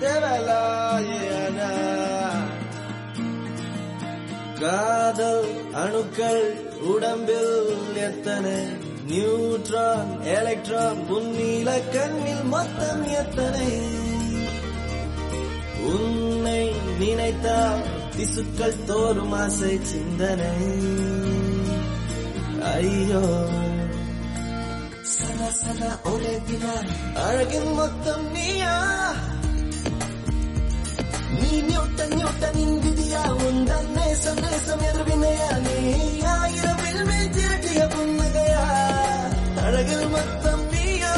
தேவலாயனா காதல் அணுக்கள் உடம்பில் எத்தனை நியூட்ரான் எலக்ட்ரான் புன்னீல கண்ணில் மொத்தம் எத்தனை உன்னை நினைத்தால் திசுக்கள் தோறும் ஆசை சிந்தனை ஐயோ சதா சதா ஒரே தினா அழகின் மொத்தம் நீயா நீ நியூட்டன் நியூட்டனின் விதியா உந்தன் நேசம் நேசம் எதிர்வினையா நீ ஆயிரம் வில்வில் திரட்டிய புன்னகையா அழகில் மொத்தம் நீயா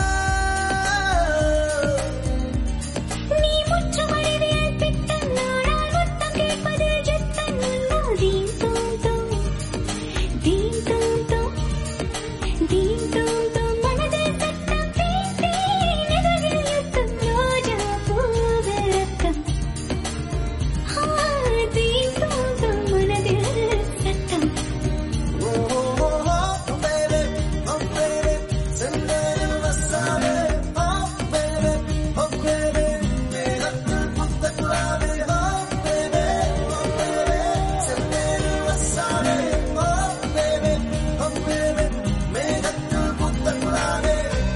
நீ முற்றும் அறிவியல் பித்தன் நாடால் முத்தம் கேட்பதில் ஜித்தன் உன்னால் தீம் தூம் தூம் தீம் தூம் தூம் தீம் தூம் தூம் மனதில் சத்தம் தீம் தீம் எதிரில் யுத்தம் ரோஜா பூவிறக்கம் ஆ, தீம் தூம் தூம் மனதில் சத்தம் ஓ ஓ, ஓ, baby, oh baby, செந்தேனில் வசாவே, oh baby, oh baby, மேகத்தில் புத்த குலாவே, oh baby, oh baby, செந்தேனில் வசாவே, oh baby, oh baby, மேகத்தில் புத்த குலாவே.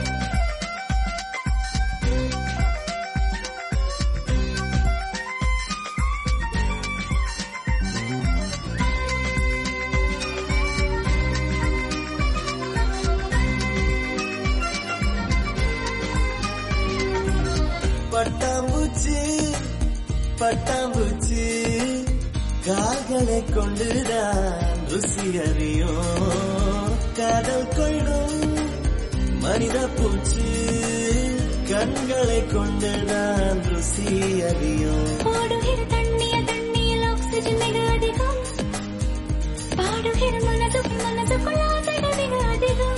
பட்டாம்பூச்சி பட்டாம்பூச்சி கால்களை கொண்டுதான் ருசி அறியும் காதல் கொள்ளும் மனித பூச்சி கண்களை கொண்டுதான் ருசி அறியும் ஓடுகிற தண்ணிய தண்ணியில் ஆக்சிஜன் மிக அதிகம் பாடுகிற மனது மனதுக்குள் ஆசைகள் மிக அதிகம்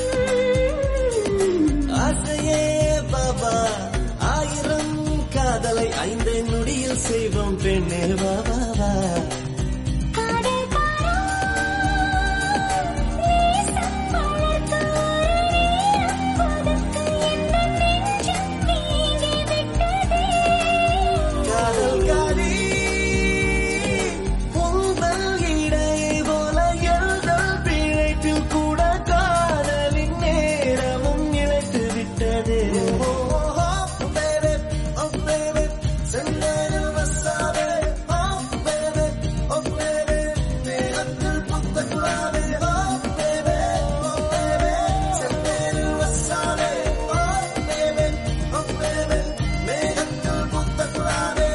ஆசையே பாபா ஆயிரம் காதலை ஐந்து நொடியில் செய்வோம் பெண்ணே பாபா காதல் பாரா நேசம் வளர்த்தோரு நேரம் பதுக்கு எந்த நெஞ்சம் நீங்கி விட்டதே காதல்காரி உங்கள் இடையை போல எழுதல் பிழைப்பில் கூட காதலின் நேரமும் இழைத்து விட்டது செந்தனில் வசாவே oh baby, oh baby, மேகத்தில் புத்த குலாவே oh baby, oh baby, செந்தனில் வசாவே oh baby, oh baby, மேகத்தில் புத்த குலாவே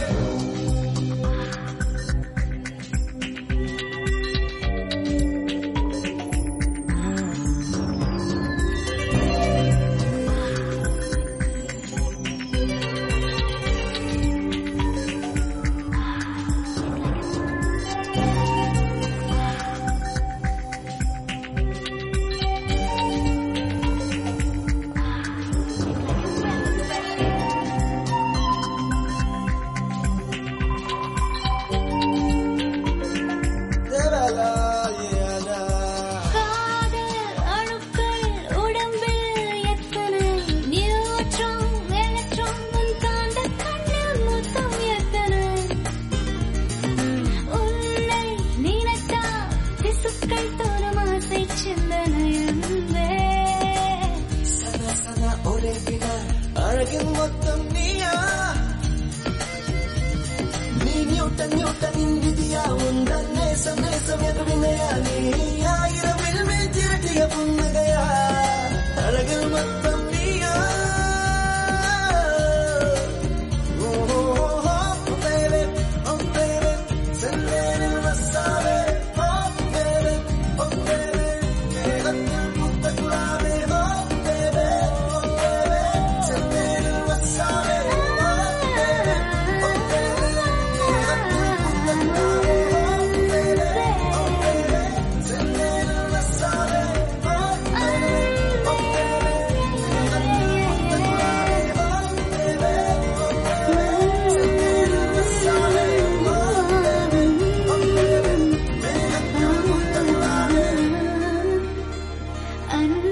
காதல் அணுக்கள் உடம்பில் எத்தனை நியூட்ரான் எலக்ட்ரான் உன் காந்த கண்ணில் மொத்தம் எத்தனை உன்னை நினைத்தா திசுக்கள் தோறும் ஆசை சிந்தனையன்பே சதா சதா ஒரே வினா அழகின் மொத்தம் நீயா நீ நியூட்டன் நியூட்டனின் விதியா உந்தன் நேசம் நேசம் எது வினையா நீ ஆயிரம் வில்வில் திரட்டிய புன்னகையா அழகில் மொத்தம் நீயா ஓ, ஓ, ஓ, baby, oh baby, செந்தேனில் வசாவே, oh baby, oh baby, மேகத்தில் புத்த குலாவே, oh baby, oh baby, செந்தேனில் வசாவே, oh baby, oh baby, மேகத்தில் புத்த குலாவே, oh baby, oh baby, செந்தேனில் வசாவே, oh baby, oh baby, மேகத்தில் புத்த குலாவே, oh baby, oh baby, செந்தேனில் வசாவே, oh baby, oh baby, மேகத்தில் புத்த குலாவே. அன்பே